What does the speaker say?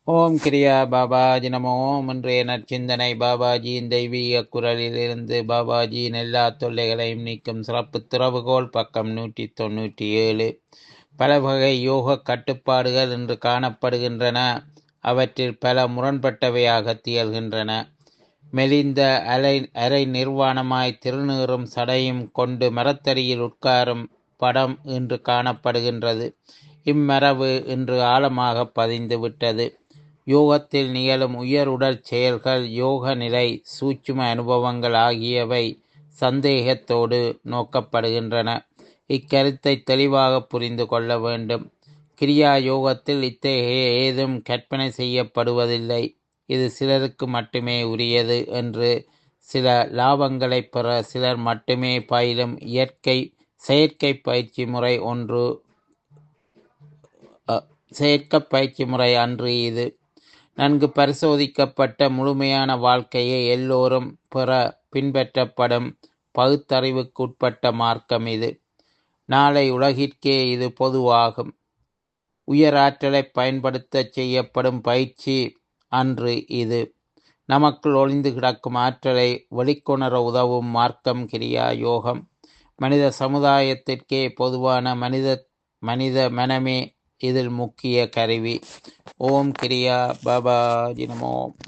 ஓம் கிரியா பாபாஜி நமோ ஓம் இன்றைய நற்சிந்தனை பாபாஜியின் தெய்வீக குரலிலிருந்து பாபாஜியின் எல்லா தொல்லைகளையும் நீக்கும் சிறப்பு திறவுகோல் பக்கம் நூற்றி தொண்ணூற்றி ஏழு பல வகை யோக கட்டுப்பாடுகள் இன்று காணப்படுகின்றன அவற்றில் பல முரண்பட்டவையாக திகழ்கின்றன மெலிந்த அலை அரை நிர்வாணமாய் திருநீறும் சடையும் கொண்டு மரத்தடியில் உட்காரும் படம் இன்று காணப்படுகின்றது இம்மரபு இன்று ஆழமாக பதிந்து விட்டது யோகத்தில் நிகழும் உயர் உடல் செயல்கள் யோக நிலை சூட்சும அனுபவங்கள் ஆகியவை சந்தேகத்தோடு நோக்கப்படுகின்றன இக்கருத்தை தெளிவாக புரிந்து கொள்ள வேண்டும் கிரியா யோகத்தில் இத்தகைய ஏதும் கற்பனை செய்யப்படுவதில்லை இது சிலருக்கு மட்டுமே உரியது என்று சில லாபங்களை பெற சிலர் மட்டுமே பயிலும் இயற்கை செயற்கை பயிற்சி முறை ஒன்று செயற்கை பயிற்சி முறை அன்று இது நன்கு பரிசோதிக்கப்பட்ட முழுமையான வாழ்க்கையை எல்லோரும் பெற பின்பற்றப்படும் பகுத்தறிவுக்குட்பட்ட மார்க்கம் இது நாளை உலகிற்கே இது பொதுவாகும் உயராற்றலை பயன்படுத்த செய்யப்படும் பயிற்சி அன்று இது நமக்குள் ஒளிந்து கிடக்கும் ஆற்றலை வெளிக்கொணர உதவும் மார்க்கம் கிரியா யோகம் மனித சமுதாயத்திற்கே பொதுவான மனித மனித மனமே இதில் முக்கிய கருவி ஓம் கிரியா பாபா நமோ